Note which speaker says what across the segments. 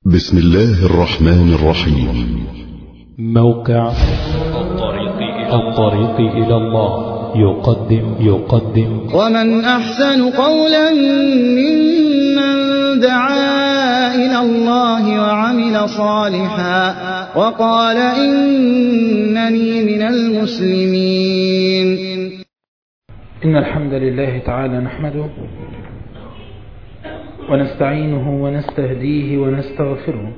Speaker 1: بسم الله الرحمن الرحيم
Speaker 2: موقع الطريق إلى الله يقدم يقدم
Speaker 3: ومن أحسن قولا ممن دعا إلى الله وعمل صالحا وقال إنني من المسلمين
Speaker 4: إن الحمد لله تعالى نحمده ونستعينه ونستهديه ونستغفره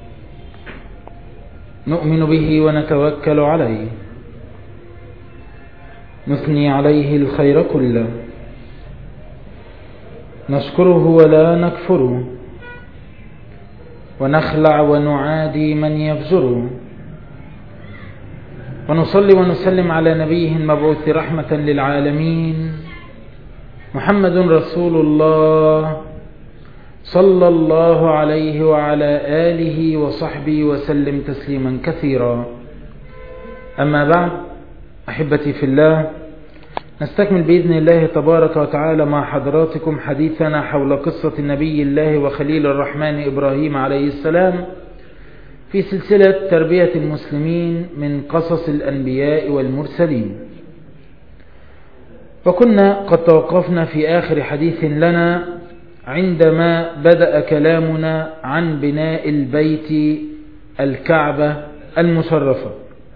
Speaker 4: نؤمن به ونتوكل عليه نثني عليه الخير كله نشكره ولا نكفره ونخلع ونعادي من يفجره ونصلي ونسلم على نبيه المبعوث رحمة للعالمين محمد رسول الله صلى الله عليه وعلى آله وصحبه وسلم تسليما كثيرا أما بعد أحبتي في الله نستكمل بإذن الله تبارك وتعالى مع حضراتكم حديثنا حول قصة نبي الله وخليل الرحمن إبراهيم عليه السلام في سلسلة تربية المسلمين من قصص الأنبياء والمرسلين وكنا قد توقفنا في آخر حديث لنا عندما بدأ كلامنا عن بناء البيت الكعبة المشرفة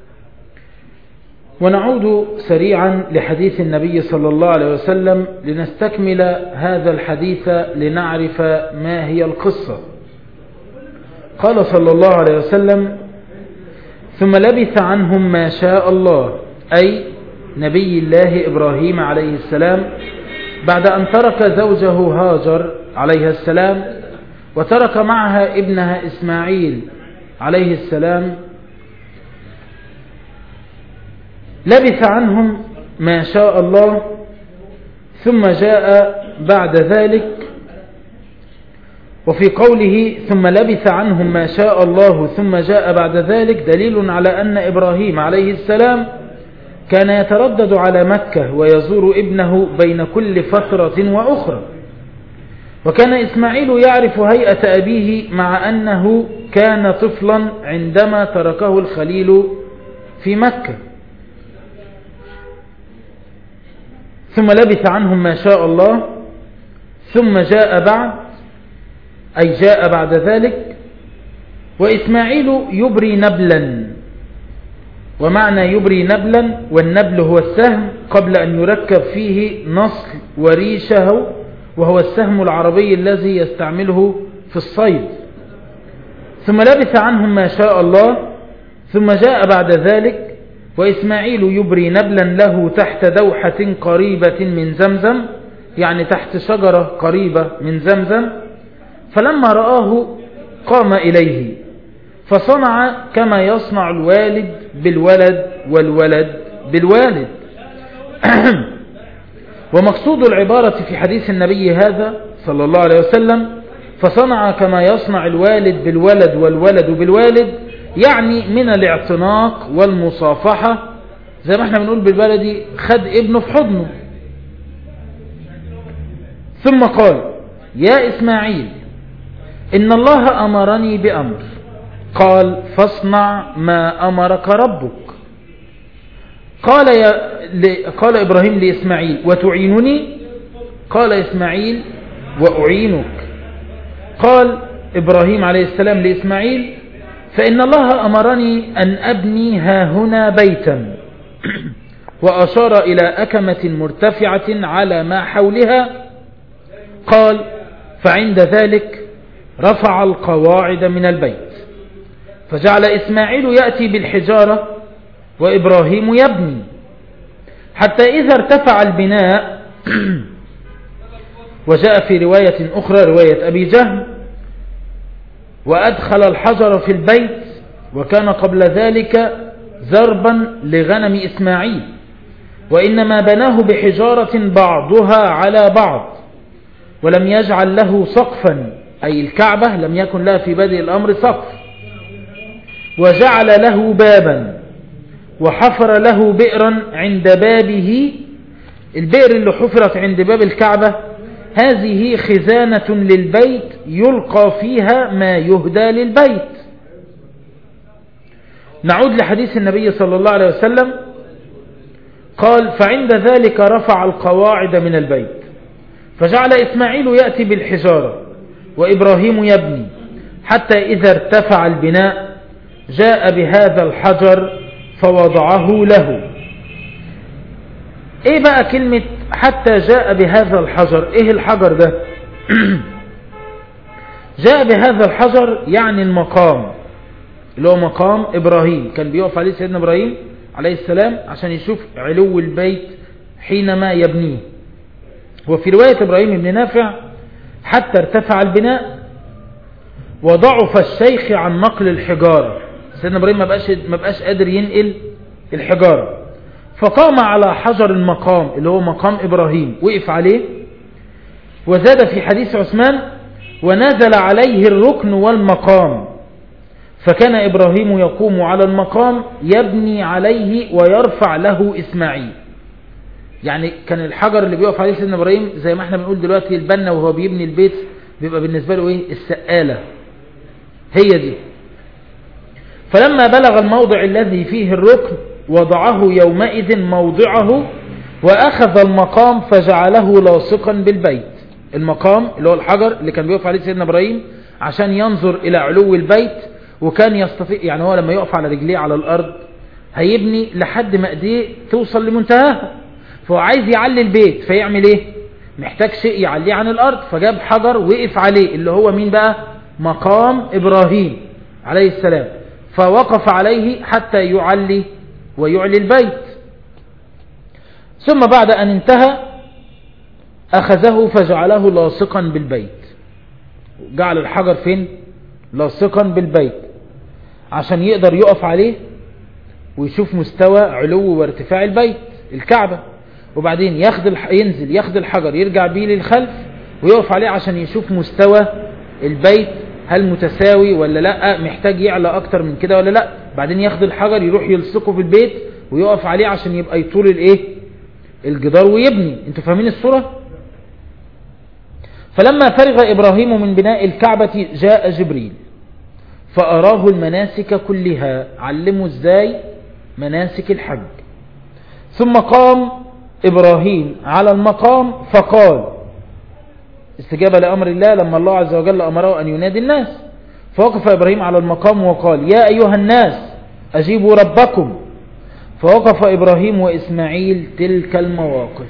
Speaker 4: ونعود سريعا لحديث النبي صلى الله عليه وسلم لنستكمل هذا الحديث لنعرف ما هي القصة قال صلى الله عليه وسلم ثم لبث عنهم ما شاء الله أي نبي الله إبراهيم عليه السلام بعد أن ترك زوجه هاجر عليه السلام وترك معها ابنها إسماعيل عليه السلام لبث عنهم ما شاء الله ثم جاء بعد ذلك وفي قوله ثم لبث عنهم ما شاء الله ثم جاء بعد ذلك دليل على أن إبراهيم عليه السلام كان يتردد على مكة ويزور ابنه بين كل فترة وأخرى وكان إسماعيل يعرف هيئة أبيه مع أنه كان طفلا عندما تركه الخليل في مكة ثم لبث عنهم ما شاء الله ثم جاء بعد أي جاء بعد ذلك وإسماعيل يبري نبلا ومعنى يبري نبلا والنبل هو السهم قبل أن يركب فيه نصل وريشه وهو السهم العربي الذي يستعمله في الصيد ثم لبث عنهم ما شاء الله ثم جاء بعد ذلك وإسماعيل يبري نبلا له تحت دوحة قريبة من زمزم يعني تحت شجرة قريبة من زمزم فلما رآه قام إليه فصنع كما يصنع الوالد بالولد والولد بالوالد ومقصود العبارة في حديث النبي هذا صلى الله عليه وسلم فصنع كما يصنع الوالد بالولد والولد بالوالد يعني من الاعتناق والمصافحة زي ما احنا بنقول بالبلدي خد ابنه في حضنه ثم قال يا إسماعيل إن الله أمرني بأمر قال فاصنع ما أمرك ربك قال, يا قال إبراهيم لإسماعيل وتعينني قال إسماعيل وأعينك قال إبراهيم عليه السلام لإسماعيل فإن الله أمرني أن أبني ها هنا بيتا وأشار إلى أكمة مرتفعة على ما حولها قال فعند ذلك رفع القواعد من البيت فجعل إسماعيل يأتي بالحجارة وإبراهيم يبني حتى إذا ارتفع البناء وجاء في رواية أخرى رواية أبي جهم وأدخل الحجر في البيت وكان قبل ذلك زربا لغنم إسماعيل وإنما بناه بحجارة بعضها على بعض ولم يجعل له سقفا أي الكعبة لم يكن لها في بدء الأمر سقف وجعل له بابا وحفر له بئرا عند بابه البئر اللي حفرت عند باب الكعبة هذه خزانة للبيت يلقى فيها ما يهدى للبيت نعود لحديث النبي صلى الله عليه وسلم قال فعند ذلك رفع القواعد من البيت فجعل إسماعيل يأتي بالحجارة وإبراهيم يبني حتى إذا ارتفع البناء جاء بهذا الحجر فوضعه له ايه بقى كلمة حتى جاء بهذا الحجر ايه الحجر ده جاء بهذا الحجر يعني المقام اللي هو مقام ابراهيم كان بيقف عليه سيدنا ابراهيم عليه السلام عشان يشوف علو البيت حينما يبنيه وفي رواية ابراهيم بن نافع حتى ارتفع البناء وضعف الشيخ عن نقل الحجارة سيدنا ابراهيم ما بقاش, ما بقاش قادر ينقل الحجارة فقام على حجر المقام اللي هو مقام إبراهيم وقف عليه وزاد في حديث عثمان ونزل عليه الركن والمقام فكان إبراهيم يقوم على المقام يبني عليه ويرفع له إسماعيل يعني كان الحجر اللي بيقف عليه سيدنا إبراهيم زي ما احنا بنقول دلوقتي البنا وهو بيبني البيت بيبقى بالنسبة له ايه السقالة هي دي فلما بلغ الموضع الذي فيه الركن وضعه يومئذ موضعه وأخذ المقام فجعله لاصقا بالبيت المقام اللي هو الحجر اللي كان بيقف عليه سيدنا إبراهيم عشان ينظر إلى علو البيت وكان يستطيع يعني هو لما يقف على رجليه على الأرض هيبني لحد ما ايديه توصل لمنتهاها فهو عايز يعلي البيت فيعمل ايه محتاج شيء يعليه عن الأرض فجاب حجر وقف عليه اللي هو مين بقى مقام إبراهيم عليه السلام فوقف عليه حتى يعلي ويعلي البيت ثم بعد أن انتهى أخذه فجعله لاصقا بالبيت جعل الحجر فين لاصقا بالبيت عشان يقدر يقف عليه ويشوف مستوى علو وارتفاع البيت الكعبة وبعدين ياخد الح... ينزل ياخد الحجر يرجع بيه للخلف ويقف عليه عشان يشوف مستوى البيت هل متساوي ولا لا محتاج يعلى اكتر من كده ولا لا بعدين ياخد الحجر يروح يلصقه في البيت ويقف عليه عشان يبقى يطول الايه الجدار ويبني انتوا فاهمين الصورة فلما فرغ ابراهيم من بناء الكعبة جاء جبريل فاراه المناسك كلها علمه ازاي مناسك الحج ثم قام ابراهيم على المقام فقال استجابة لأمر الله لما الله عز وجل أمره أن ينادي الناس فوقف إبراهيم على المقام وقال يا أيها الناس أجيبوا ربكم فوقف إبراهيم وإسماعيل تلك المواقف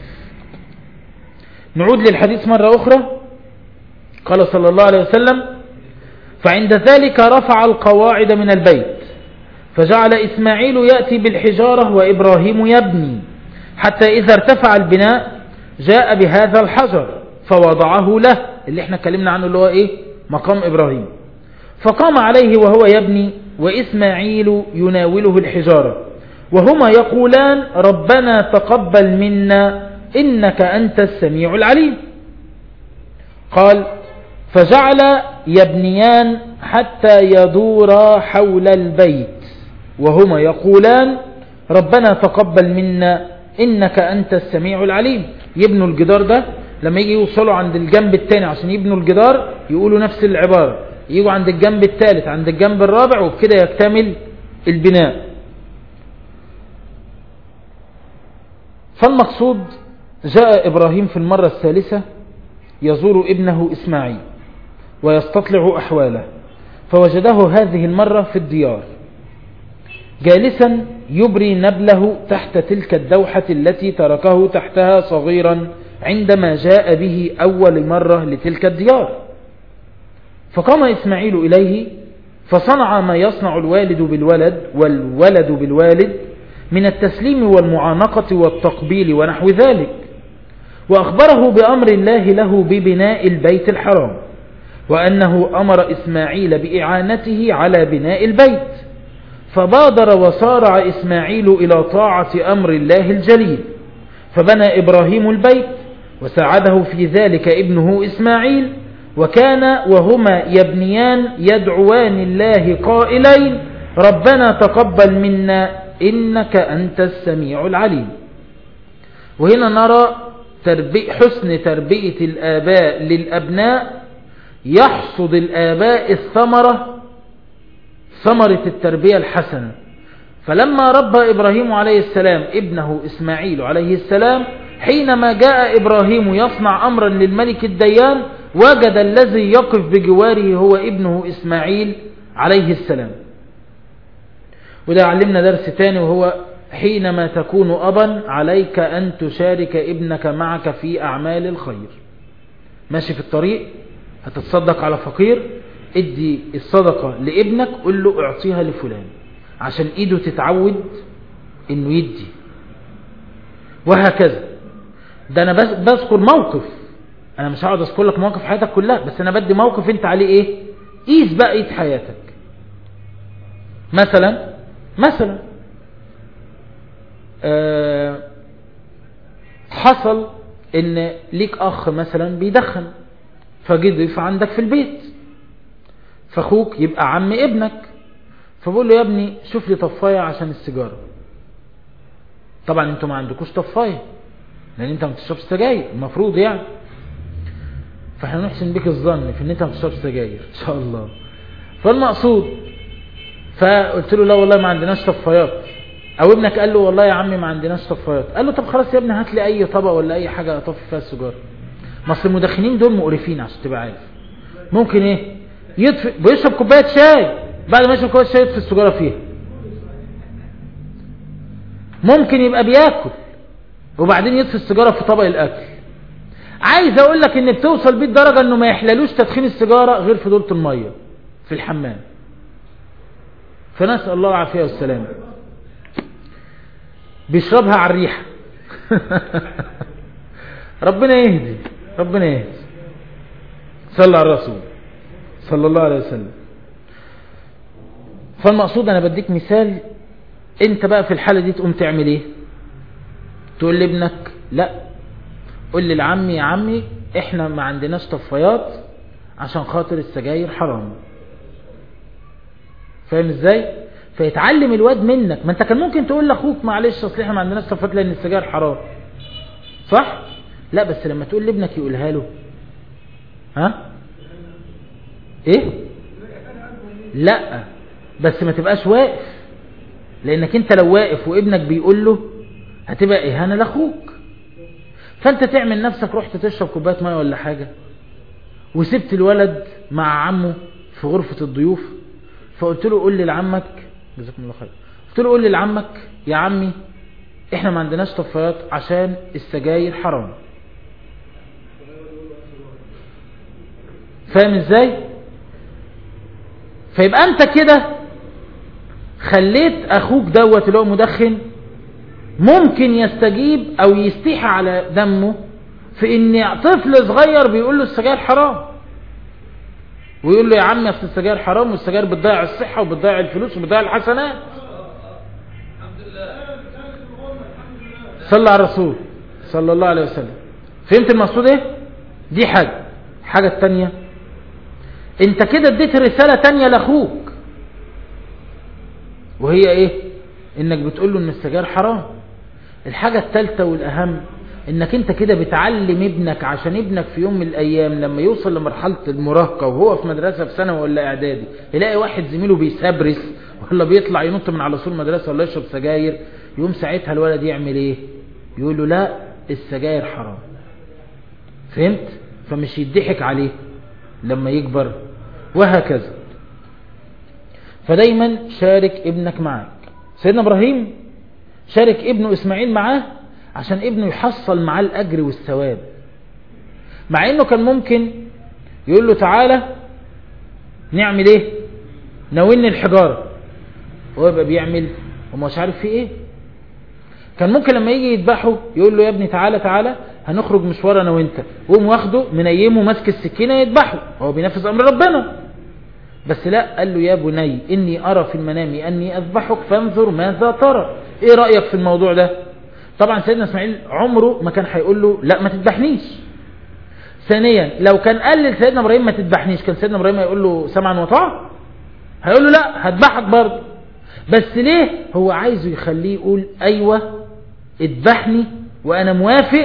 Speaker 4: نعود للحديث مرة أخرى قال صلى الله عليه وسلم فعند ذلك رفع القواعد من البيت فجعل إسماعيل يأتي بالحجارة وإبراهيم يبني حتى إذا ارتفع البناء جاء بهذا الحجر فوضعه له اللي احنا اتكلمنا عنه اللي هو ايه مقام ابراهيم فقام عليه وهو يبني واسماعيل يناوله الحجارة وهما يقولان ربنا تقبل منا انك انت السميع العليم قال فجعل يبنيان حتى يدورا حول البيت وهما يقولان ربنا تقبل منا انك انت السميع العليم يبنوا الجدار ده لما يجي يوصلوا عند الجنب الثاني عشان يبنوا الجدار يقولوا نفس العبارة يجوا عند الجنب الثالث عند الجنب الرابع وبكده يكتمل البناء فالمقصود جاء إبراهيم في المرة الثالثة يزور ابنه إسماعيل ويستطلع أحواله فوجده هذه المرة في الديار جالسا يبري نبله تحت تلك الدوحة التي تركه تحتها صغيرا عندما جاء به أول مرة لتلك الديار فقام إسماعيل إليه فصنع ما يصنع الوالد بالولد والولد بالوالد من التسليم والمعانقة والتقبيل ونحو ذلك وأخبره بأمر الله له ببناء البيت الحرام وأنه أمر إسماعيل بإعانته على بناء البيت فبادر وصارع إسماعيل إلى طاعة أمر الله الجليل فبنى إبراهيم البيت وساعده في ذلك ابنه إسماعيل وكان وهما يبنيان يدعوان الله قائلين ربنا تقبل منا إنك أنت السميع العليم وهنا نرى تربي حسن تربية الآباء للأبناء يحصد الآباء الثمرة ثمرة التربية الحسنة فلما ربى إبراهيم عليه السلام ابنه إسماعيل عليه السلام حينما جاء إبراهيم يصنع أمرا للملك الديان وجد الذي يقف بجواره هو ابنه إسماعيل عليه السلام وده علمنا درس تاني وهو حينما تكون أبا عليك أن تشارك ابنك معك في أعمال الخير ماشي في الطريق هتتصدق على فقير ادي الصدقة لابنك قل له اعطيها لفلان عشان ايده تتعود انه يدي وهكذا ده انا بذكر موقف انا مش هقعد اذكر لك مواقف حياتك كلها بس انا بدي موقف انت عليه ايه قيس بقى ايد حياتك مثلا مثلا آه حصل ان ليك اخ مثلا بيدخن فجي ضيف عندك في البيت فاخوك يبقى عم ابنك فبقول له يا ابني شوف لي طفايه عشان السيجاره طبعا انتوا ما عندكوش طفايه لان انت ما بتشربش سجاير المفروض يعني فاحنا نحسن بك الظن في ان انت ما بتشربش سجاير ان شاء الله فالمقصود فقلت له لا والله ما عندناش طفايات او ابنك قال له والله يا عمي ما عندناش طفايات قال له طب خلاص يا ابني هات لي اي طبق ولا اي حاجه اطفي فيها السيجاره ما اصل المدخنين دول مقرفين عشان تبقى عارف ممكن ايه يطفي بيشرب كوبايه شاي بعد ما يشرب كوبايه شاي يطفي السيجاره فيها ممكن يبقى بياكل وبعدين يطفي السيجاره في طبق الاكل عايز اقول لك ان بتوصل بيه الدرجه انه ما يحللوش تدخين السيجاره غير في دوله الميه في الحمام فنسال الله العافيه والسلامه بيشربها على الريحه ربنا يهدي ربنا يهدي صلى على الرسول صلى الله عليه وسلم فالمقصود انا بديك مثال انت بقى في الحالة دي تقوم تعمل ايه تقول لابنك لا قول للعمي يا عمي احنا ما عندناش طفايات عشان خاطر السجاير حرام فاهم ازاي فيتعلم الواد منك ما انت كان ممكن تقول لاخوك معلش اصل احنا ما عندناش طفايات لان السجاير حرام صح لا بس لما تقول لابنك يقولها له ها ايه لا بس ما تبقاش واقف لانك انت لو واقف وابنك بيقول له هتبقى اهانه لاخوك فانت تعمل نفسك رحت تشرب كوبايه ميه ولا حاجه وسبت الولد مع عمه في غرفه الضيوف فقلت له قول لي لعمك جزاكم الله خير قلت له قول لي لعمك يا عمي احنا ما عندناش طفايات عشان السجاير حرام فاهم ازاي فيبقى انت كده خليت اخوك دوت اللي هو مدخن ممكن يستجيب او يستيح على دمه في ان طفل صغير بيقول له السجاير حرام ويقول له يا عم اصل السجاير حرام والسجاير بتضيع الصحة وبتضيع الفلوس وبتضيع الحسنات صلى على الرسول صلى الله عليه وسلم فهمت المقصود ايه دي حاجة الحاجة التانية انت كده اديت رسالة تانية لاخوك وهي ايه انك بتقول له ان السجاير حرام الحاجة التالتة والاهم انك انت كده بتعلم ابنك عشان ابنك في يوم من الايام لما يوصل لمرحلة المراهقة وهو في مدرسة في ثانوي ولا اعدادي يلاقي واحد زميله بيسبرس ولا بيطلع ينط من على سور المدرسة ولا يشرب سجاير يقوم ساعتها الولد يعمل ايه يقول له لا السجاير حرام فهمت فمش يضحك عليه لما يكبر وهكذا فدايما شارك ابنك معك سيدنا ابراهيم شارك ابنه اسماعيل معاه عشان ابنه يحصل معاه الاجر والثواب مع انه كان ممكن يقول له تعالى نعمل ايه ناولني الحجارة هو يبقى بيعمل وما مش عارف في ايه كان ممكن لما يجي يذبحه يقول له يا ابني تعالى تعالى هنخرج مشوار انا وانت وقوم واخده منيمه ماسك السكينه يذبحه هو بينفذ امر ربنا بس لا قال له يا بني اني ارى في المنام اني اذبحك فانظر ماذا ترى ايه رايك في الموضوع ده طبعا سيدنا اسماعيل عمره ما كان هيقول له لا ما تذبحنيش ثانيا لو كان قال لسيدنا ابراهيم ما تذبحنيش كان سيدنا ابراهيم هيقول له سمعا وطاعه هيقول له لا هذبحك برضه بس ليه هو عايزه يخليه يقول ايوه اذبحني وانا موافق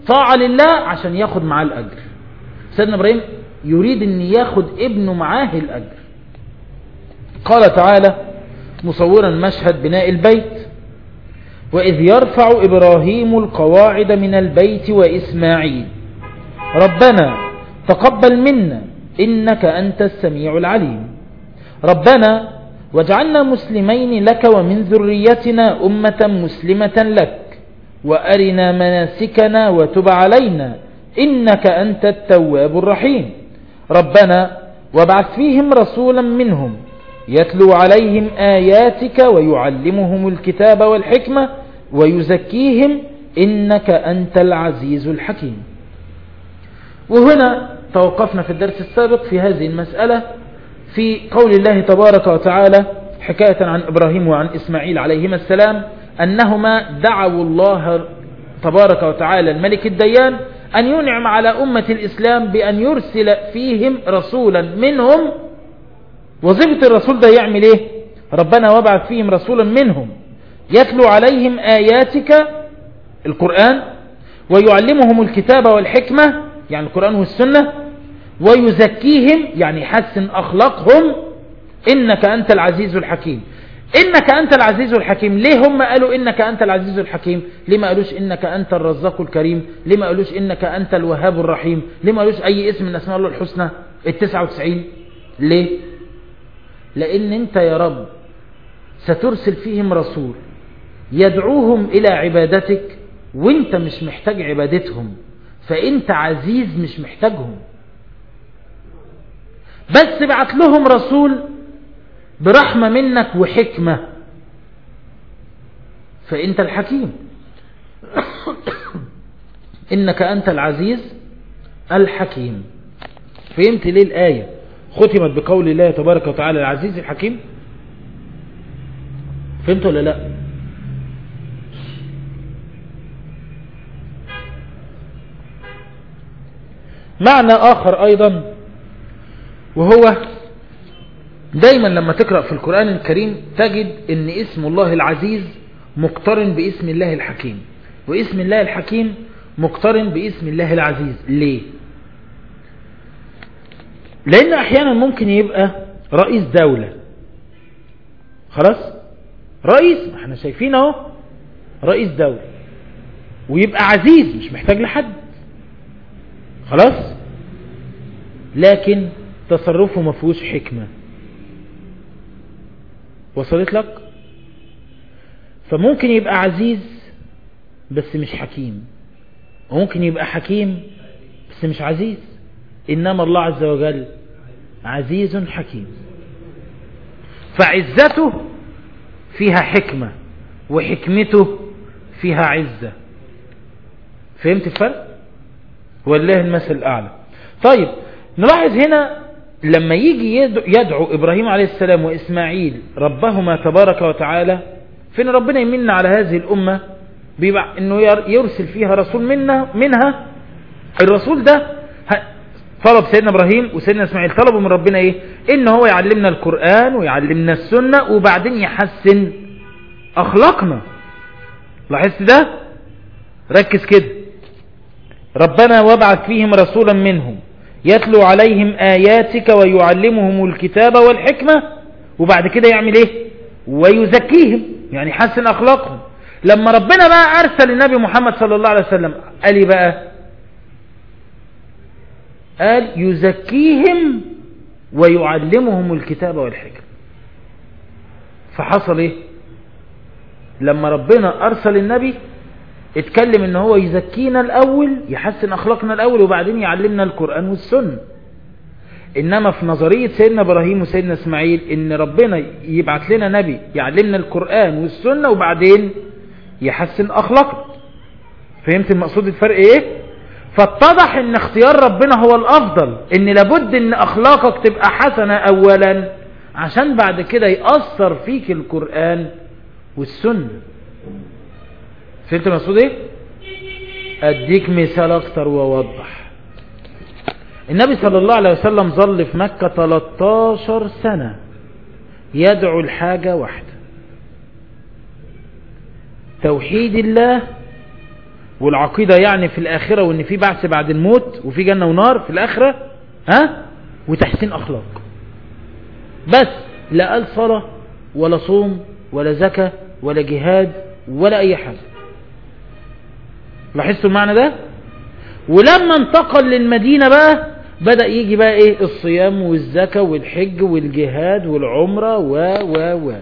Speaker 4: طاعة لله عشان ياخد معاه الأجر سيدنا إبراهيم يريد أن ياخد ابنه معاه الأجر قال تعالى مصورا مشهد بناء البيت وإذ يرفع إبراهيم القواعد من البيت وإسماعيل ربنا تقبل منا إنك أنت السميع العليم ربنا واجعلنا مسلمين لك ومن ذريتنا أمة مسلمة لك وأرنا مناسكنا وتب علينا إنك أنت التواب الرحيم ربنا وابعث فيهم رسولا منهم يتلو عليهم آياتك ويعلمهم الكتاب والحكمة ويزكيهم إنك أنت العزيز الحكيم وهنا توقفنا في الدرس السابق في هذه المسألة في قول الله تبارك وتعالى حكاية عن إبراهيم وعن إسماعيل عليهما السلام أنهما دعوا الله تبارك وتعالى الملك الديان أن ينعم على أمة الإسلام بأن يرسل فيهم رسولا منهم وظيفة الرسول ده يعمل إيه ربنا وابعث فيهم رسولا منهم يتلو عليهم آياتك القرآن ويعلمهم الكتاب والحكمة يعني القرآن والسنة ويزكيهم يعني يحسن أخلاقهم إنك أنت العزيز الحكيم إنك أنت العزيز الحكيم ليه هم قالوا إنك أنت العزيز الحكيم ليه ما قالوش إنك أنت الرزاق الكريم ليه ما قالوش إنك أنت الوهاب الرحيم ليه ما قالوش أي اسم من أسماء الله الحسنى التسعة وتسعين ليه لأن أنت يا رب سترسل فيهم رسول يدعوهم إلى عبادتك وانت مش محتاج عبادتهم فانت عزيز مش محتاجهم بس بعت لهم رسول برحمة منك وحكمة فانت الحكيم انك انت العزيز الحكيم فهمت ليه الآية ختمت بقول الله تبارك وتعالى العزيز الحكيم فهمت ولا لا معنى آخر أيضا وهو دايما لما تقرأ في القرآن الكريم تجد ان اسم الله العزيز مقترن باسم الله الحكيم واسم الله الحكيم مقترن باسم الله العزيز ليه لان احيانا ممكن يبقى رئيس دولة خلاص رئيس ما احنا شايفين اهو رئيس دولة ويبقى عزيز مش محتاج لحد خلاص لكن تصرفه ما فيهوش حكمة وصلت لك فممكن يبقى عزيز بس مش حكيم وممكن يبقى حكيم بس مش عزيز إنما الله عز وجل عزيز حكيم فعزته فيها حكمة وحكمته فيها عزة فهمت الفرق والله المثل الأعلى طيب نلاحظ هنا لما يجي يدعو إبراهيم عليه السلام وإسماعيل ربهما تبارك وتعالى فإن ربنا يمن على هذه الأمة بيبقى أنه يرسل فيها رسول منا منها الرسول ده طلب سيدنا إبراهيم وسيدنا إسماعيل طلبوا من ربنا إيه إن هو يعلمنا القرآن ويعلمنا السنة وبعدين يحسن أخلاقنا لاحظت ده ركز كده ربنا وابعث فيهم رسولا منهم يتلو عليهم آياتك ويعلمهم الكتاب والحكمة وبعد كده يعمل ايه ويزكيهم يعني يحسن أخلاقهم لما ربنا بقى أرسل النبي محمد صلى الله عليه وسلم قال ايه بقى قال يزكيهم ويعلمهم الكتاب والحكمة فحصل ايه لما ربنا أرسل النبي اتكلم ان هو يزكينا الاول يحسن اخلاقنا الاول وبعدين يعلمنا القرآن والسنة انما في نظرية سيدنا ابراهيم وسيدنا اسماعيل ان ربنا يبعت لنا نبي يعلمنا القرآن والسنة وبعدين يحسن اخلاقنا فهمت المقصود الفرق ايه فاتضح ان اختيار ربنا هو الافضل ان لابد ان اخلاقك تبقى حسنة اولا عشان بعد كده يأثر فيك القرآن والسنة فهمت المقصود ايه اديك مثال اكتر واوضح النبي صلى الله عليه وسلم ظل في مكة 13 سنة يدعو الحاجة واحدة توحيد الله والعقيدة يعني في الآخرة وإن في بعث بعد الموت وفي جنة ونار في الآخرة ها وتحسين أخلاق بس لا قال صلاة ولا صوم ولا زكاة ولا جهاد ولا أي حاجة لاحظتوا المعنى ده ولما انتقل للمدينة بقى بدأ يجي بقى ايه الصيام والزكاة والحج والجهاد والعمرة و و و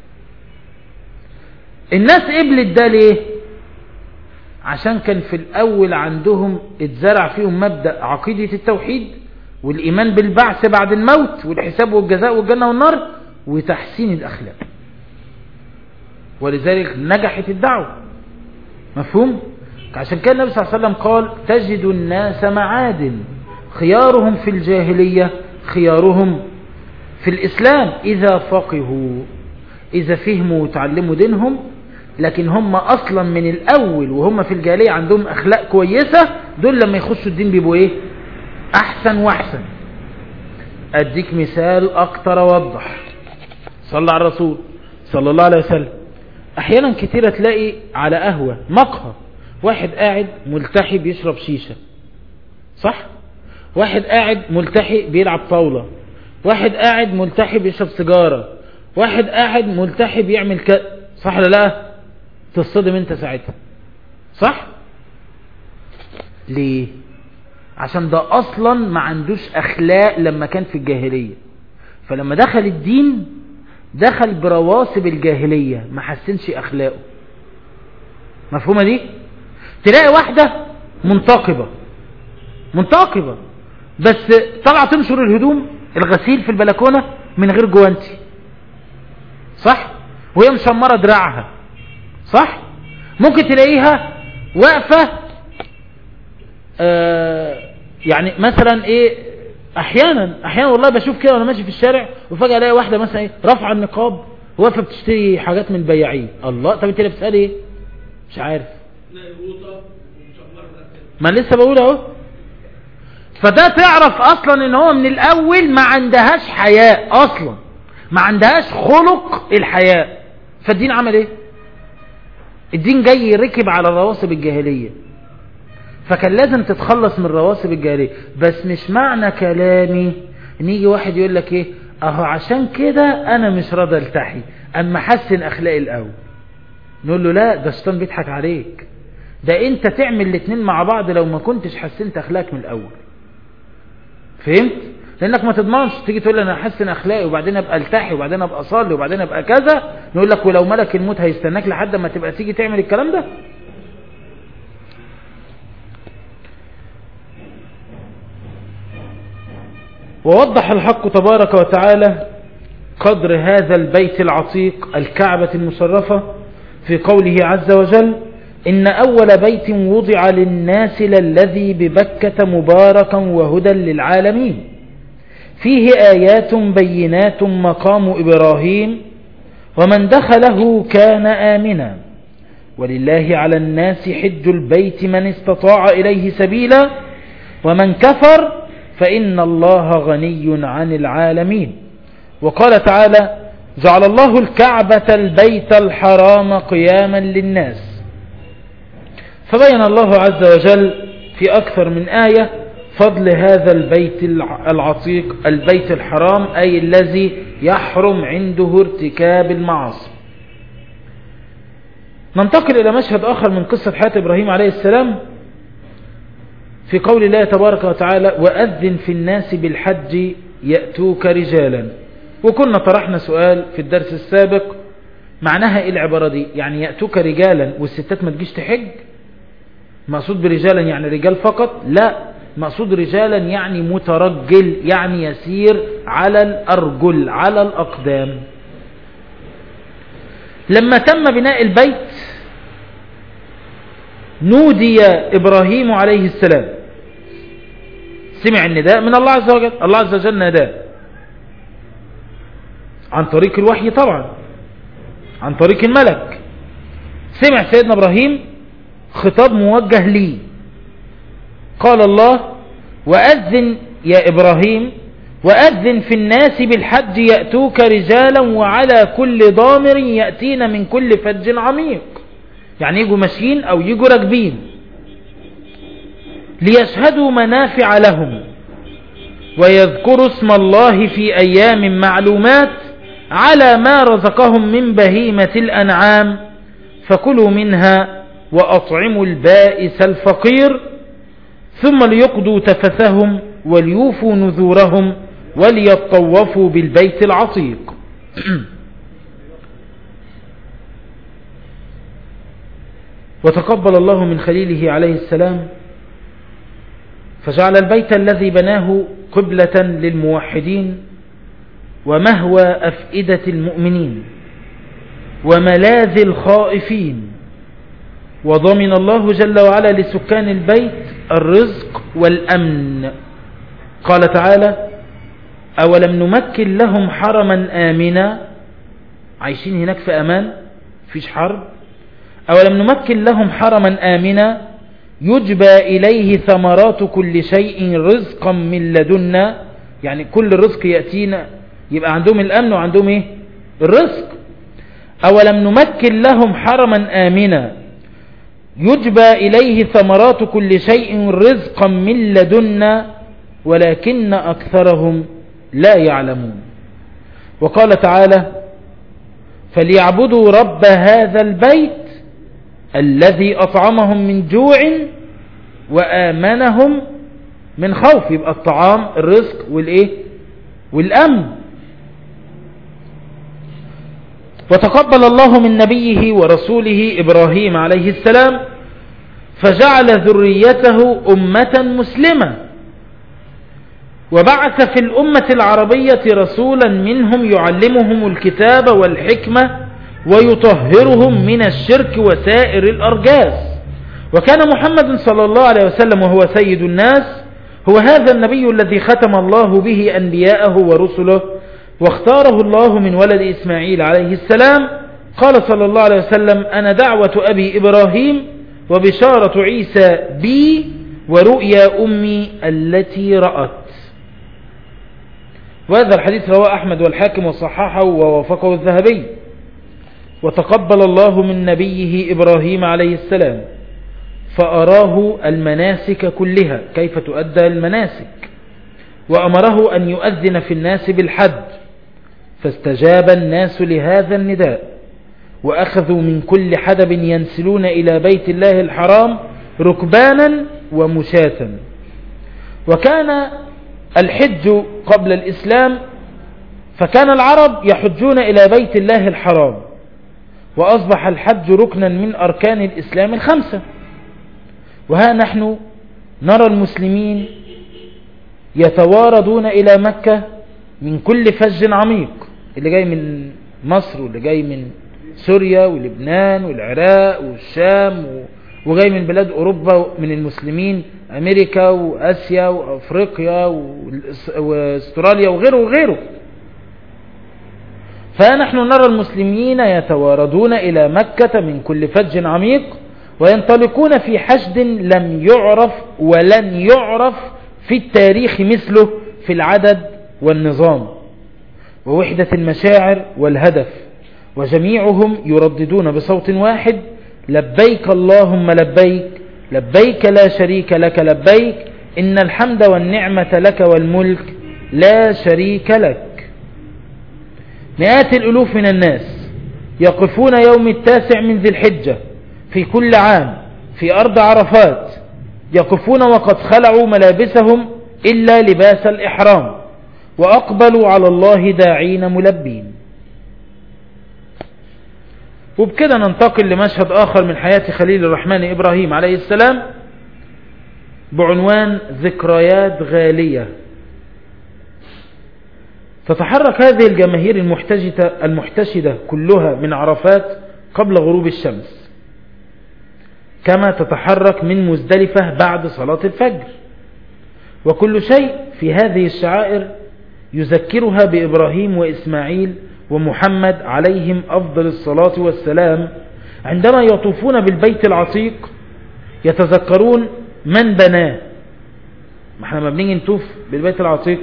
Speaker 4: الناس قبلت ده ليه عشان كان في الأول عندهم اتزرع فيهم مبدأ عقيدة التوحيد والإيمان بالبعث بعد الموت والحساب والجزاء والجنة والنار وتحسين الأخلاق ولذلك نجحت الدعوة مفهوم؟ عشان كده النبي صلى الله عليه وسلم قال تجد الناس معادن خيارهم في الجاهلية خيارهم في الإسلام إذا فقهوا إذا فهموا وتعلموا دينهم لكن هم أصلا من الأول وهم في الجاهلية عندهم أخلاق كويسة دول لما يخشوا الدين بيبقوا إيه أحسن وأحسن أديك مثال أكتر وضح صلى على الرسول صلى الله عليه وسلم أحيانا كتيرة تلاقي على قهوة مقهى واحد قاعد ملتحي بيشرب شيشة صح واحد قاعد ملتحي بيلعب طاولة واحد قاعد ملتحي بيشرب سيجارة واحد قاعد ملتحي بيعمل ك... صح ولا لا تصدم انت ساعتها صح ليه عشان ده اصلا ما عندوش اخلاق لما كان في الجاهلية فلما دخل الدين دخل برواسب الجاهلية ما حسنش اخلاقه مفهومة دي تلاقي واحدة منتقبة منتقبة بس طالعة تنشر الهدوم الغسيل في البلكونة من غير جوانتي صح وهي مشمرة دراعها صح ممكن تلاقيها واقفة آه يعني مثلا ايه احيانا احيانا والله بشوف كده وانا ماشي في الشارع وفجأة الاقي واحدة مثلا ايه رافعة النقاب واقفة بتشتري حاجات من البياعين الله طب انت لابسها ايه مش عارف ما لسه بقول اهو فده تعرف اصلا ان هو من الاول ما عندهاش حياء اصلا ما عندهاش خلق الحياء فالدين عمل ايه الدين جاي ركب على رواسب الجاهلية فكان لازم تتخلص من رواسب الجاهلية بس مش معنى كلامي ان يجي واحد يقول لك ايه اهو عشان كده انا مش راضي التحي اما حسن اخلاقي الاول نقول له لا ده الشيطان بيضحك عليك ده انت تعمل الاثنين مع بعض لو ما كنتش حسنت اخلاقك من الاول فهمت لانك ما تضمنش تيجي تقول لي انا احسن اخلاقي وبعدين ابقى التحي وبعدين ابقى اصلي وبعدين ابقى كذا نقول لك ولو ملك الموت هيستناك لحد ما تبقى تيجي تعمل الكلام ده ووضح الحق تبارك وتعالى قدر هذا البيت العتيق الكعبة المشرفة في قوله عز وجل إن أول بيت وضع للناس للذي ببكة مباركا وهدى للعالمين فيه آيات بينات مقام إبراهيم ومن دخله كان آمنا ولله على الناس حج البيت من استطاع إليه سبيلا ومن كفر فإن الله غني عن العالمين وقال تعالى جعل الله الكعبة البيت الحرام قياما للناس فبين الله عز وجل في أكثر من آية فضل هذا البيت العتيق البيت الحرام أي الذي يحرم عنده ارتكاب المعاصي ننتقل إلى مشهد آخر من قصة حياة إبراهيم عليه السلام في قول الله تبارك وتعالى وأذن في الناس بالحج يأتوك رجالا وكنا طرحنا سؤال في الدرس السابق معناها ايه العبارة دي يعني يأتوك رجالا والستات ما تجيش تحج مقصود برجالا يعني رجال فقط لا مقصود رجالا يعني مترجل يعني يسير على الأرجل على الأقدام لما تم بناء البيت نودي إبراهيم عليه السلام سمع النداء من الله عز وجل الله عز وجل ناداه عن طريق الوحي طبعا عن طريق الملك سمع سيدنا إبراهيم خطاب موجه لي قال الله وأذن يا إبراهيم وأذن في الناس بالحج يأتوك رجالا وعلى كل ضامر يأتين من كل فج عميق يعني يجوا ماشيين أو يجوا راكبين ليشهدوا منافع لهم ويذكروا اسم الله في أيام معلومات على ما رزقهم من بهيمة الأنعام فكلوا منها وأطعموا البائس الفقير ثم ليقضوا تفثهم وليوفوا نذورهم وليطوفوا بالبيت العتيق وتقبل الله من خليله عليه السلام فجعل البيت الذي بناه قبلة للموحدين ومهوى أفئدة المؤمنين وملاذ الخائفين وضمن الله جل وعلا لسكان البيت الرزق والأمن قال تعالى أولم نمكن لهم حرما آمنا عايشين هناك في أمان فيش حرب أولم نمكن لهم حرما آمنا يجبى إليه ثمرات كل شيء رزقا من لدنا يعني كل الرزق يأتينا يبقى عندهم الأمن وعندهم إيه الرزق أولم نمكن لهم حرما آمنا يجبى إليه ثمرات كل شيء رزقا من لدنا ولكن أكثرهم لا يعلمون وقال تعالى فليعبدوا رب هذا البيت الذي أطعمهم من جوع وآمنهم من خوف يبقى الطعام الرزق والإيه والأمن وتقبل الله من نبيه ورسوله إبراهيم عليه السلام فجعل ذريته أمة مسلمة وبعث في الأمة العربية رسولا منهم يعلمهم الكتاب والحكمة ويطهرهم من الشرك وسائر الأرجاس وكان محمد صلى الله عليه وسلم وهو سيد الناس هو هذا النبي الذي ختم الله به أنبياءه ورسله واختاره الله من ولد إسماعيل عليه السلام قال صلى الله عليه وسلم أنا دعوة أبي إبراهيم وبشارة عيسى بي ورؤيا أمي التي رأت وهذا الحديث رواه أحمد والحاكم وصححه ووافقه الذهبي وتقبل الله من نبيه إبراهيم عليه السلام فأراه المناسك كلها كيف تؤدى المناسك وأمره أن يؤذن في الناس بالحج فاستجاب الناس لهذا النداء وأخذوا من كل حدب ينسلون إلى بيت الله الحرام ركبانا ومشاة وكان الحج قبل الإسلام فكان العرب يحجون إلى بيت الله الحرام وأصبح الحج ركنا من أركان الإسلام الخمسة وها نحن نرى المسلمين يتواردون إلى مكة من كل فج عميق اللي جاي من مصر واللي جاي من سوريا ولبنان والعراق والشام وجاي من بلاد أوروبا من المسلمين أمريكا وآسيا وأفريقيا واستراليا وغيره وغيره فنحن نرى المسلمين يتواردون إلى مكة من كل فج عميق وينطلقون في حشد لم يعرف ولن يعرف في التاريخ مثله في العدد والنظام ووحدة المشاعر والهدف وجميعهم يرددون بصوت واحد لبيك اللهم لبيك لبيك لا شريك لك لبيك إن الحمد والنعمة لك والملك لا شريك لك مئات الألوف من الناس يقفون يوم التاسع من ذي الحجة في كل عام في أرض عرفات يقفون وقد خلعوا ملابسهم إلا لباس الإحرام وأقبلوا على الله داعين ملبين وبكده ننتقل لمشهد آخر من حياة خليل الرحمن إبراهيم عليه السلام بعنوان ذكريات غالية تتحرك هذه الجماهير المحتشدة, المحتشدة كلها من عرفات قبل غروب الشمس كما تتحرك من مزدلفة بعد صلاة الفجر وكل شيء في هذه الشعائر يذكرها بإبراهيم وإسماعيل ومحمد عليهم أفضل الصلاة والسلام عندما يطوفون بالبيت العتيق يتذكرون من بناه ما احنا ما بنيجي نطوف بالبيت العتيق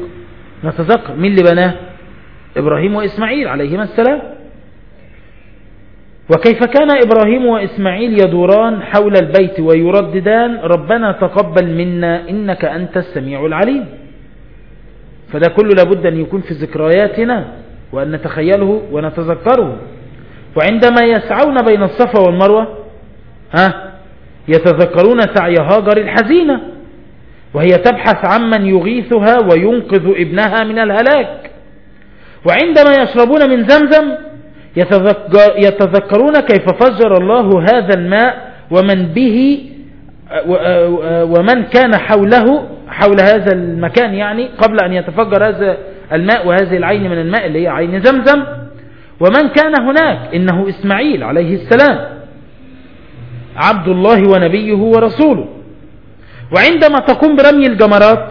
Speaker 4: نتذكر مين اللي بناه إبراهيم وإسماعيل عليهما السلام وكيف كان إبراهيم وإسماعيل يدوران حول البيت ويرددان ربنا تقبل منا إنك أنت السميع العليم فده كله لابد أن يكون في ذكرياتنا وأن نتخيله ونتذكره وعندما يسعون بين الصفا والمروة ها يتذكرون سعي هاجر الحزينة وهي تبحث عمن يغيثها وينقذ ابنها من الهلاك وعندما يشربون من زمزم يتذكر يتذكرون كيف فجر الله هذا الماء ومن به ومن كان حوله حول هذا المكان يعني قبل أن يتفجر هذا الماء وهذه العين من الماء اللي هي عين زمزم ومن كان هناك إنه إسماعيل عليه السلام عبد الله ونبيه ورسوله وعندما تقوم برمي الجمرات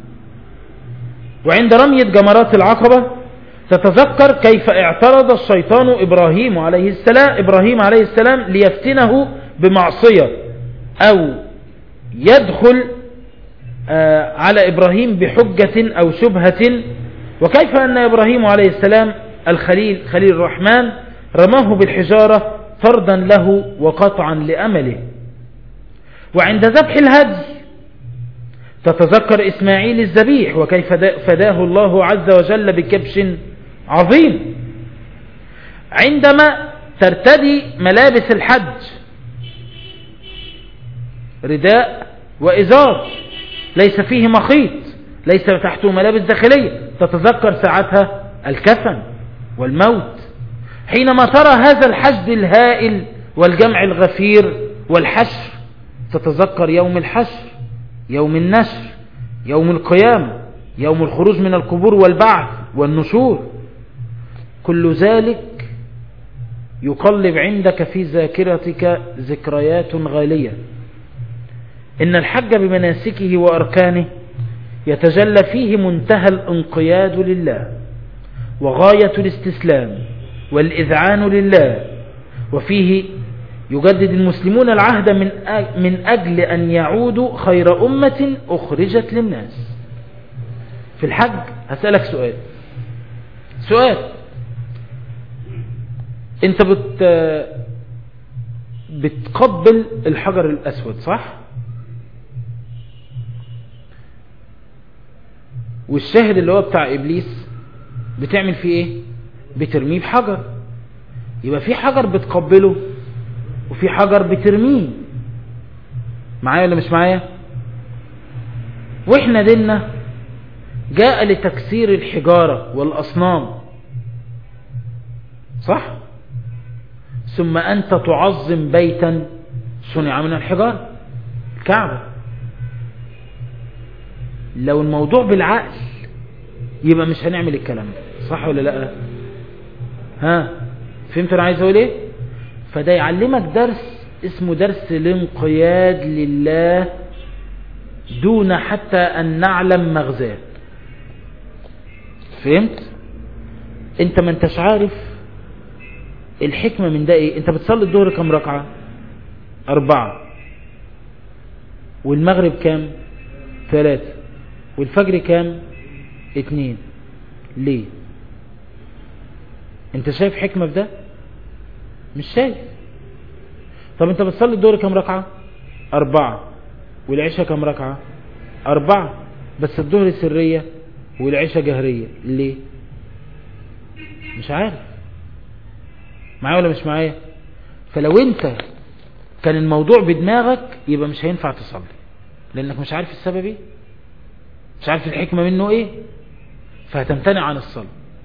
Speaker 4: وعند رمية جمرات العقبة تتذكر كيف اعترض الشيطان إبراهيم عليه السلام إبراهيم عليه السلام ليفتنه بمعصية أو يدخل على إبراهيم بحجة أو شبهة وكيف أن إبراهيم عليه السلام الخليل خليل الرحمن رماه بالحجارة طردا له وقطعا لأمله وعند ذبح الهدي تتذكر إسماعيل الذبيح وكيف فداه الله عز وجل بكبش عظيم عندما ترتدي ملابس الحج رداء وإزار ليس فيه مخيط ليس تحته ملابس داخلية تتذكر ساعتها الكفن والموت حينما ترى هذا الحشد الهائل والجمع الغفير والحشر تتذكر يوم الحشر يوم النشر يوم القيامة يوم الخروج من القبور والبعث والنشور كل ذلك يقلب عندك في ذاكرتك ذكريات غالية إن الحج بمناسكه وأركانه يتجلى فيه منتهى الانقياد لله وغاية الاستسلام والإذعان لله وفيه يجدد المسلمون العهد من من أجل أن يعودوا خير أمة أخرجت للناس في الحج هسألك سؤال سؤال انت بت بتقبل الحجر الأسود صح والشاهد اللي هو بتاع إبليس بتعمل فيه ايه بترميه بحجر يبقى في حجر بتقبله وفي حجر بترميه معايا ولا مش معايا واحنا ديننا جاء لتكسير الحجارة والأصنام صح ثم أنت تعظم بيتا صنع من الحجارة الكعبة لو الموضوع بالعقل يبقى مش هنعمل الكلام ده صح ولا لا ها فهمت انا عايز اقول ايه فده يعلمك درس اسمه درس الانقياد لله دون حتى ان نعلم مغزاه فهمت انت ما انتش عارف الحكمة من ده ايه انت بتصلي الظهر كم ركعة اربعة والمغرب كام ثلاثة والفجر كام اتنين ليه انت شايف حكمة في ده مش شايف طب انت بتصلي الظهر كم ركعة اربعة والعشاء كم ركعة اربعة بس الظهر سرية والعشاء جهرية ليه مش عارف معايا ولا مش معايا فلو انت كان الموضوع بدماغك يبقى مش هينفع تصلي لانك مش عارف السبب ايه مش عارف الحكمة منه ايه فهتمتنع عن الصلاة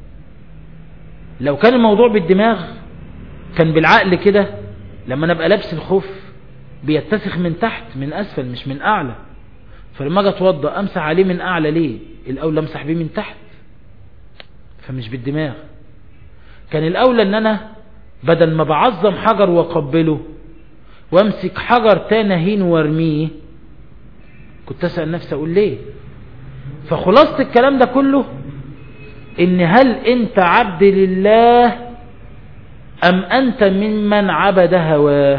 Speaker 4: لو كان الموضوع بالدماغ كان بالعقل كده لما نبقى لابس الخوف بيتسخ من تحت من اسفل مش من اعلى فلما اجي اتوضى امسح عليه من اعلى ليه الاولى امسح بيه من تحت فمش بالدماغ كان الاولى ان انا بدل ما بعظم حجر واقبله وامسك حجر تاني هين وارميه كنت اسال نفسي اقول ليه فخلاصة الكلام ده كله ان هل انت عبد لله ام انت ممن عبد هواه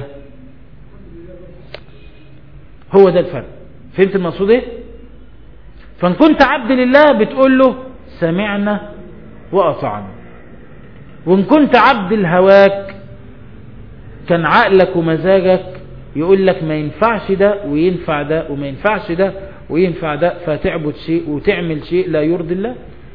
Speaker 4: هو ده الفرق فهمت المقصود ايه فان كنت عبد لله بتقول له سمعنا واطعنا وان كنت عبد الهواك كان عقلك ومزاجك يقول لك ما ينفعش ده وينفع ده وما ينفعش ده وينفع ده فتعبد شيء وتعمل شيء لا يرضي الله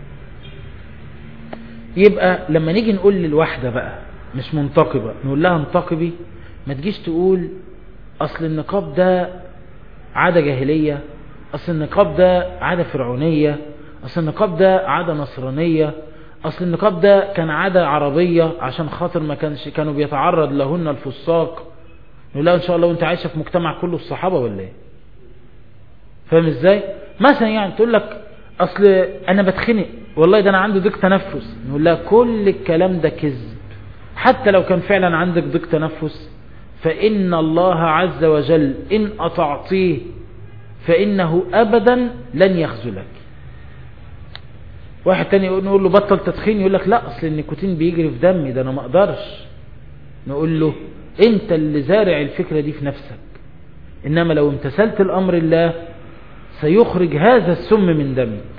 Speaker 4: يبقى لما نيجي نقول للواحدة بقى مش منتقبة نقول لها انتقبي ما تجيش تقول اصل النقاب ده عادة جاهلية اصل النقاب ده عادة فرعونية اصل النقاب ده عادة نصرانية اصل النقاب ده كان عادة عربية عشان خاطر ما كانش كانوا بيتعرض لهن الفساق نقول لها ان شاء الله وانت عايشة في مجتمع كله الصحابة ولا ايه فاهم ازاي مثلا يعني تقول لك اصل انا بتخنق والله ده انا عندي ضيق تنفس نقول لها كل الكلام ده كذب حتى لو كان فعلا عندك ضيق تنفس فإن الله عز وجل إن أطعتيه فإنه أبدا لن يخذلك واحد تاني نقول له بطل تدخين يقول لك لا أصل النيكوتين بيجري في دمي ده أنا ما أقدرش نقول له أنت اللي زارع الفكرة دي في نفسك إنما لو امتثلت الأمر الله سيخرج هذا السم من دمك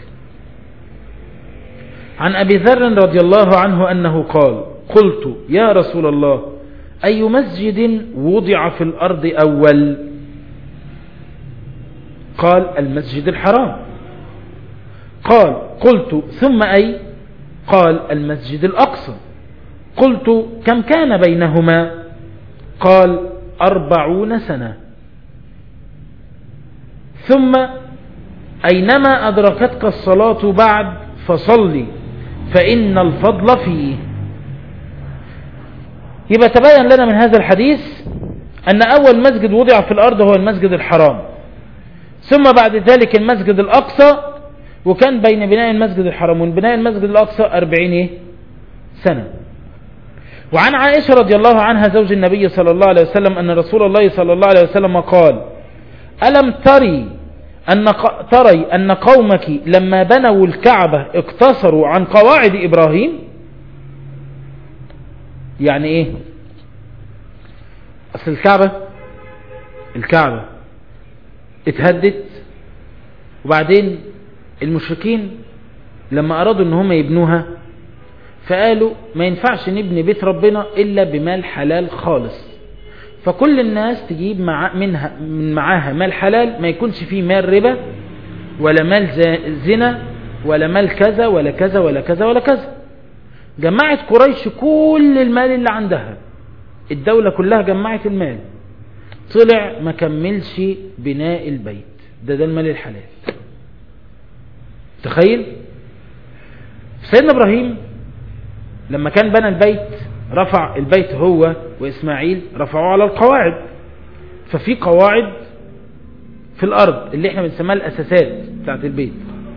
Speaker 4: عن أبي ذر رضي الله عنه أنه قال قلت يا رسول الله أي مسجد وضع في الأرض أول قال المسجد الحرام قال قلت ثم أي قال المسجد الأقصى قلت كم كان بينهما قال أربعون سنة ثم أينما أدركتك الصلاة بعد فصلي فإن الفضل فيه يبقى تبين لنا من هذا الحديث أن أول مسجد وضع في الأرض هو المسجد الحرام ثم بعد ذلك المسجد الأقصى وكان بين بناء المسجد الحرام وبناء المسجد الأقصى أربعين سنة وعن عائشة رضي الله عنها زوج النبي صلى الله عليه وسلم أن رسول الله صلى الله عليه وسلم قال ألم تري أن تري أن قومك لما بنوا الكعبة اقتصروا عن قواعد إبراهيم يعني ايه اصل الكعبة الكعبة اتهدت وبعدين المشركين لما ارادوا ان هم يبنوها فقالوا ما ينفعش نبني بيت ربنا الا بمال حلال خالص فكل الناس تجيب مع منها من معاها مال حلال ما يكونش فيه مال ربا ولا مال زنا ولا مال كذا ولا كذا ولا كذا ولا كذا جمعت قريش كل المال اللي عندها الدولة كلها جمعت المال طلع ما كملش بناء البيت ده ده المال الحلال تخيل سيدنا ابراهيم لما كان بنى البيت رفع البيت هو واسماعيل رفعوه على القواعد ففي قواعد في الارض اللي احنا بنسميها الاساسات بتاعت البيت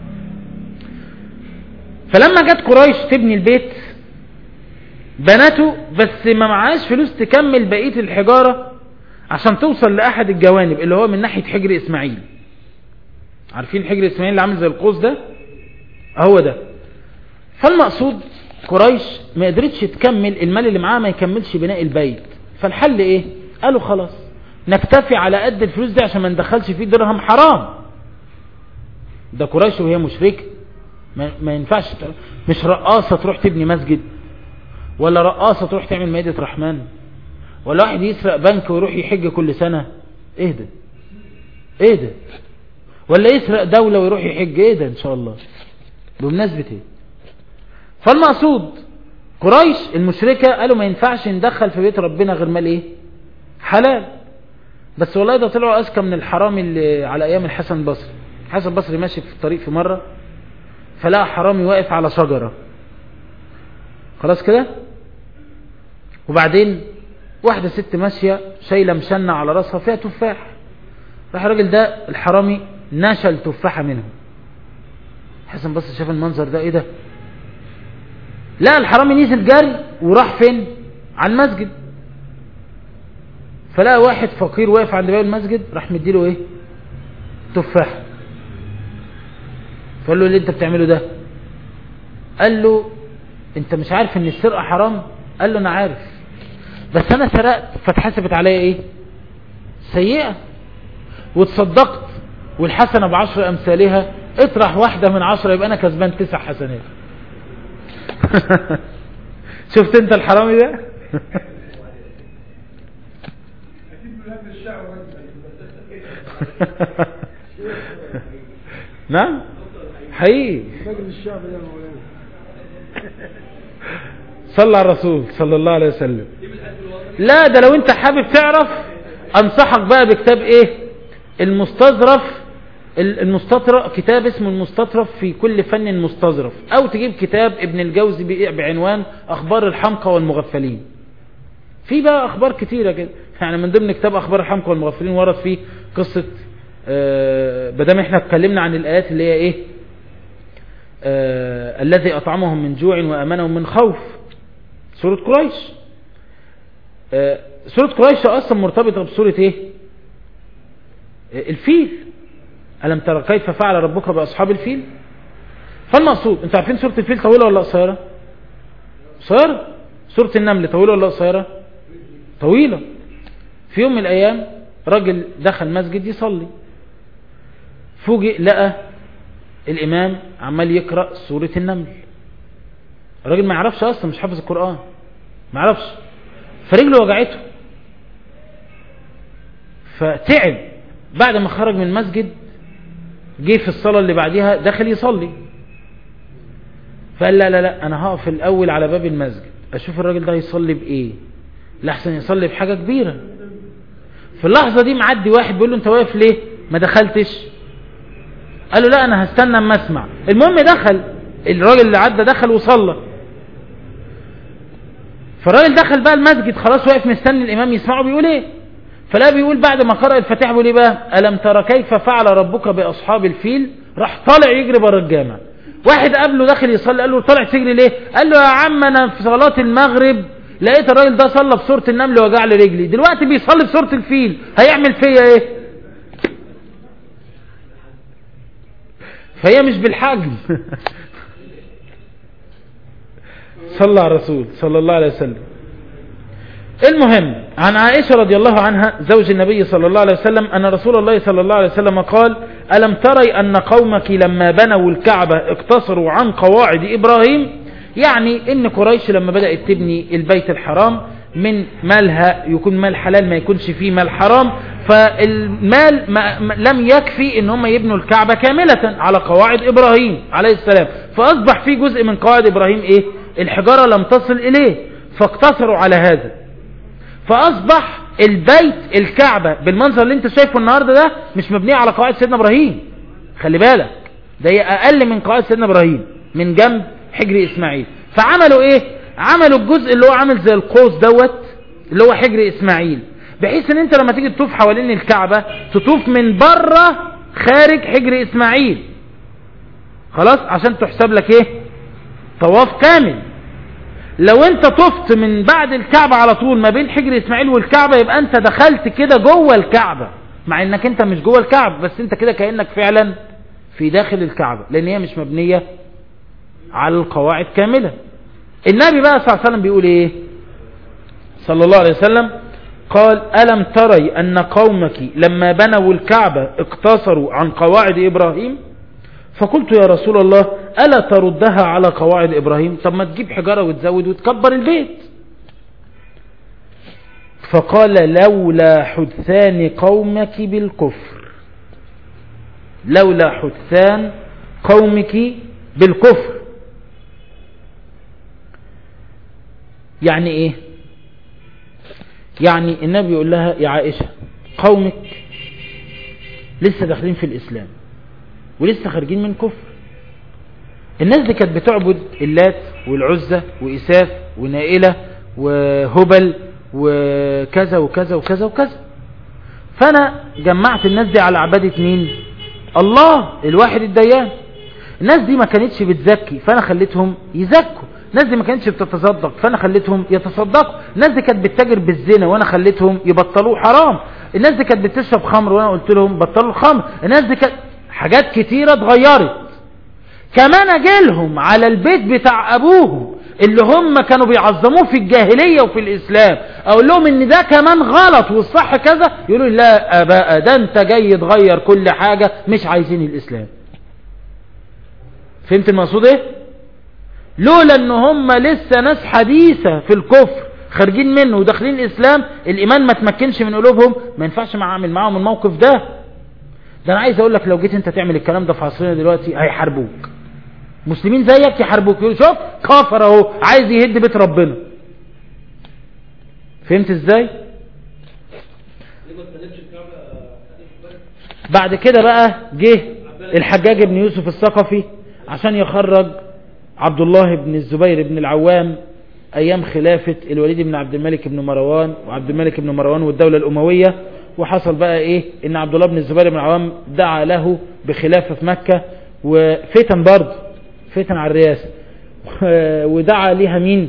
Speaker 4: فلما جت قريش تبني البيت بنته بس ما معاش فلوس تكمل بقية الحجارة عشان توصل لأحد الجوانب اللي هو من ناحية حجر إسماعيل عارفين حجر إسماعيل اللي عامل زي القوس ده هو ده فالمقصود قريش ما قدرتش تكمل المال اللي معاها ما يكملش بناء البيت فالحل ايه قالوا خلاص نكتفي على قد الفلوس دي عشان ما ندخلش فيه درهم حرام ده قريش وهي مشركه ما, ما ينفعش مش رقاصة تروح تبني مسجد ولا رقاصة تروح تعمل مائدة رحمن ولا واحد يسرق بنك ويروح يحج كل سنة ايه ده ايه ده ولا يسرق دولة ويروح يحج ايه ده ان شاء الله بمناسبة ايه فالمقصود قريش المشركة قالوا ما ينفعش ندخل في بيت ربنا غير مال ايه حلال بس والله ده طلعوا اذكى من الحرام اللي على ايام الحسن البصري الحسن البصري ماشي في الطريق في مرة فلقى حرامي واقف على شجرة خلاص كده وبعدين واحدة ست ماشية شايلة مشنة على راسها فيها تفاح راح الراجل ده الحرامي نشل تفاحة منه حسن بص شاف المنظر ده ايه ده لا الحرامي نزل جري وراح فين على المسجد فلقى واحد فقير واقف عند باب المسجد راح مديله ايه تفاحة فقال له اللي انت بتعمله ده قال له انت مش عارف ان السرقة حرام قال له انا عارف بس انا سرقت فاتحسبت عليا ايه سيئة وتصدقت والحسنة بعشر امثالها اطرح واحدة من عشرة يبقى انا كسبان تسع حسنات شفت انت الحرامي ده نعم حقيقي
Speaker 5: مجلس الشعب ده يا مولانا
Speaker 4: صلى على الرسول صلى الله عليه وسلم لا ده لو انت حابب تعرف انصحك بقى بكتاب ايه المستظرف ال- المستطرف كتاب اسمه المستطرف في كل فن مستظرف او تجيب كتاب ابن الجوزي ب- بعنوان اخبار الحمقى والمغفلين في بقى اخبار كتيرة كده يعني من ضمن كتاب اخبار الحمقى والمغفلين ورد فيه قصة آه بدام احنا اتكلمنا عن الايات اللي هي ايه آه الذي اطعمهم من جوع وامنهم من خوف سورة قريش آه سورة قريش اصلا مرتبطة بسورة ايه آه الفيل ألم ترى كيف فعل ربك بأصحاب الفيل فالمقصود انتوا عارفين سورة الفيل طويلة ولا قصيرة قصيرة سورة النمل طويلة ولا قصيرة طويلة في يوم من الأيام راجل دخل مسجد يصلي فوجئ لقى الإمام عمال يقرأ سورة النمل الراجل ما يعرفش أصلا مش حافظ القرآن ما يعرفش فرجله وجعته فتعب بعد ما خرج من المسجد جه في الصلاة اللي بعديها دخل يصلي فقال لا لا لا انا هقف الاول على باب المسجد اشوف الراجل ده يصلي بايه لحسن يصلي بحاجة كبيرة في اللحظة دي معدي واحد بيقول له انت واقف ليه ما دخلتش قال له لا انا هستنى اما اسمع المهم دخل الراجل اللي عدى دخل وصلى فالراجل دخل بقى المسجد خلاص واقف مستني الامام يسمعه بيقول ايه فلا بيقول بعد ما قرأ الفاتحة بيقول ايه بقى ألم ترى كيف فعل ربك بأصحاب الفيل راح طالع يجري بره الجامع واحد قبله داخل يصلي قال له طالع تجري ليه قال له يا عم انا في صلاة المغرب لقيت الراجل ده صلى بسورة النمل وجع لي رجلي دلوقتي بيصلي بسورة الفيل هيعمل فيا ايه فهي مش بالحجم صلى على الرسول صلى الله عليه وسلم المهم عن عائشة رضي الله عنها زوج النبي صلى الله عليه وسلم أن رسول الله صلى الله عليه وسلم قال ألم تري أن قومك لما بنوا الكعبة اقتصروا عن قواعد إبراهيم يعني إن قريش لما بدأت تبني البيت الحرام من مالها يكون مال حلال ما يكونش فيه مال حرام فالمال ما ما لم يكفي ان هم يبنوا الكعبة كاملة على قواعد ابراهيم عليه السلام فاصبح في جزء من قواعد ابراهيم ايه الحجارة لم تصل اليه فاقتصروا على هذا فاصبح البيت الكعبة بالمنظر اللي انت شايفه النهاردة ده مش مبنية على قواعد سيدنا ابراهيم خلي بالك ده هي اقل من قواعد سيدنا ابراهيم من جنب حجر اسماعيل فعملوا ايه عملوا الجزء اللي هو عامل زي القوس دوت اللي هو حجر اسماعيل بحيث ان انت لما تيجي تطوف حوالين الكعبة تطوف من بره خارج حجر اسماعيل خلاص عشان تحسب لك ايه طواف كامل لو انت طفت من بعد الكعبة على طول ما بين حجر اسماعيل والكعبة يبقى انت دخلت كده جوه الكعبة مع انك انت مش جوه الكعبة بس انت كده كأنك فعلا في داخل الكعبة لان هي مش مبنية على القواعد كاملة النبي بقى صلى الله عليه وسلم بيقول ايه صلى الله عليه وسلم قال ألم تري أن قومك لما بنوا الكعبة اقتصروا عن قواعد إبراهيم فقلت يا رسول الله ألا تردها على قواعد إبراهيم طب ما تجيب حجارة وتزود وتكبر البيت فقال لولا حدثان قومك بالكفر لولا حدثان قومك بالكفر يعني ايه يعني النبي يقول لها يا عائشة قومك لسه داخلين في الإسلام ولسه خارجين من كفر الناس دي كانت بتعبد اللات والعزة وإساف ونائلة وهبل وكذا وكذا وكذا وكذا فأنا جمعت الناس دي على عبادة مين الله الواحد الديان الناس دي ما كانتش بتزكي فأنا خليتهم يزكوا الناس دي ما كانتش بتتصدق فانا خليتهم يتصدقوا الناس دي كانت بتتاجر بالزنا وانا خليتهم يبطلوه حرام الناس دي كانت بتشرب خمر وانا قلت لهم بطلوا الخمر الناس دي كانت حاجات كتيرة اتغيرت كمان اجيلهم على البيت بتاع ابوهم اللي هم كانوا بيعظموه في الجاهلية وفي الاسلام اقول لهم ان ده كمان غلط والصح كذا يقولوا لا اباء ده انت جاي تغير كل حاجة مش عايزين الاسلام فهمت المقصود ايه لولا ان هم لسه ناس حديثة في الكفر خارجين منه وداخلين الاسلام الايمان ما تمكنش من قلوبهم ما ينفعش اعمل معاهم الموقف ده ده انا عايز اقول لك لو جيت انت تعمل الكلام ده في عصرنا دلوقتي هيحاربوك مسلمين زيك يحاربوك يقول شوف كافر اهو عايز يهد بيت ربنا فهمت ازاي بعد كده بقى جه الحجاج بن يوسف الثقفي عشان يخرج عبد الله بن الزبير بن العوام ايام خلافة الوليد بن عبد الملك بن مروان وعبد الملك بن مروان والدولة الاموية وحصل بقى ايه ان عبد الله بن الزبير بن العوام دعا له بخلافة في مكة وفتن برضه فتن على الرئاسة ودعا ليها مين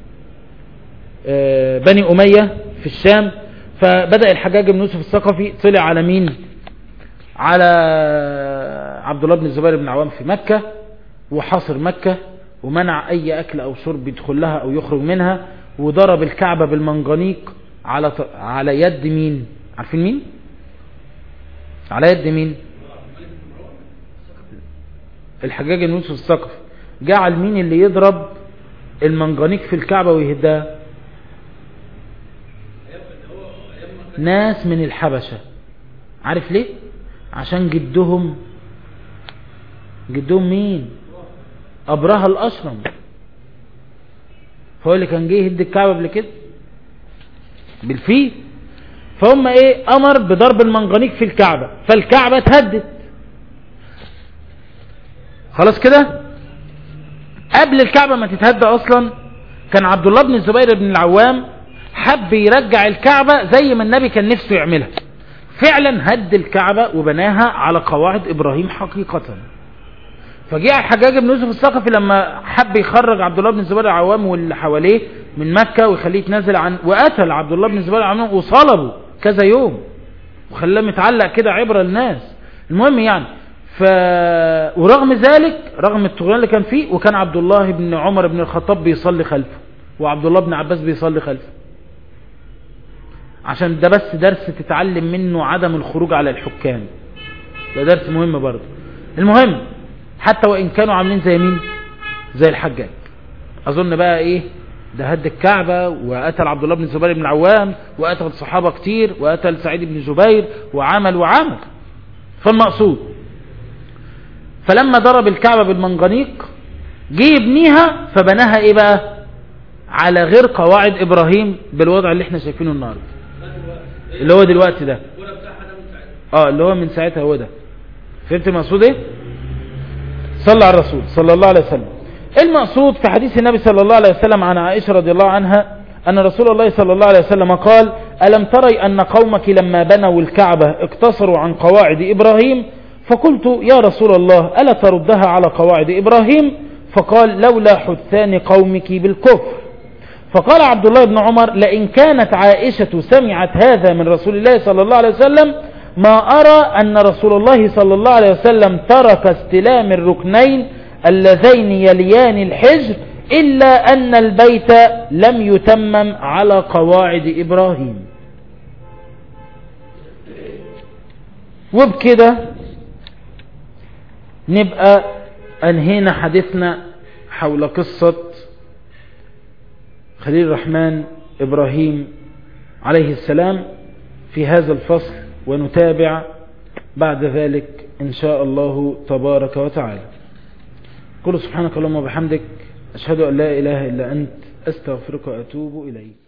Speaker 4: آه بني امية في الشام فبدأ الحجاج بن يوسف الثقفي طلع على مين على عبد الله بن الزبير بن العوام في مكة وحاصر مكة ومنع اي اكل او شرب يدخل لها او يخرج منها وضرب الكعبة بالمنجنيق على على يد مين عارفين مين على يد مين الحجاج بن يوسف الثقفي جعل مين اللي يضرب المنجنيق في الكعبة ويهدها ناس من الحبشة عارف ليه عشان جدهم جدهم مين أبرهة الأشرم هو اللي كان جه يهد الكعبة قبل كده بالفيل فهم ايه امر بضرب المنجنيق في الكعبة فالكعبة اتهدت خلاص كده قبل الكعبة ما تتهدى اصلا كان عبد الله بن الزبير بن العوام حب يرجع الكعبة زي ما النبي كان نفسه يعملها فعلا هد الكعبة وبناها على قواعد ابراهيم حقيقة فجاء الحجاج بن يوسف الثقفي لما حب يخرج عبد الله بن الزبير العوام واللي حواليه من مكة ويخليه يتنازل عن وقتل عبد الله بن الزبير العوام وصلبه كذا يوم وخلاه متعلق كده عبرة للناس المهم يعني ف... ورغم ذلك رغم الطغيان اللي كان فيه وكان عبد الله بن عمر بن الخطاب بيصلي خلفه وعبد الله بن عباس بيصلي خلفه عشان ده بس درس تتعلم منه عدم الخروج على الحكام ده درس مهم برضه المهم حتى وإن كانوا عاملين زي مين زي الحجاج أظن بقى إيه ده هد الكعبة وقتل عبد الله بن الزبير بن العوام وقتل صحابة كتير وقتل سعيد بن جبير وعمل وعمل فالمقصود فلما ضرب الكعبة بالمنجنيق جه يبنيها فبناها ايه بقى على غير قواعد ابراهيم بالوضع اللي احنا شايفينه النهارده اللي هو دلوقتي ده اه اللي هو من ساعتها هو ده فهمت المقصود ايه صلى على الرسول صلى الله عليه وسلم المقصود في حديث النبي صلى الله عليه وسلم عن عائشة رضي الله عنها أن رسول الله صلى الله عليه وسلم قال ألم تري أن قومك لما بنوا الكعبة اقتصروا عن قواعد إبراهيم فقلت يا رسول الله ألا تردها على قواعد إبراهيم فقال لولا حثان قومك بالكفر فقال عبد الله بن عمر لئن كانت عائشة سمعت هذا من رسول الله صلى الله عليه وسلم ما أرى أن رسول الله صلى الله عليه وسلم ترك استلام الركنين اللذين يليان الحجر إلا أن البيت لم يتمم على قواعد إبراهيم وبكده نبقى أنهينا حديثنا حول قصة خليل الرحمن إبراهيم عليه السلام في هذا الفصل ونتابع بعد ذلك إن شاء الله تبارك وتعالى قل سبحانك اللهم وبحمدك أشهد أن لا إله إلا أنت أستغفرك وأتوب إليك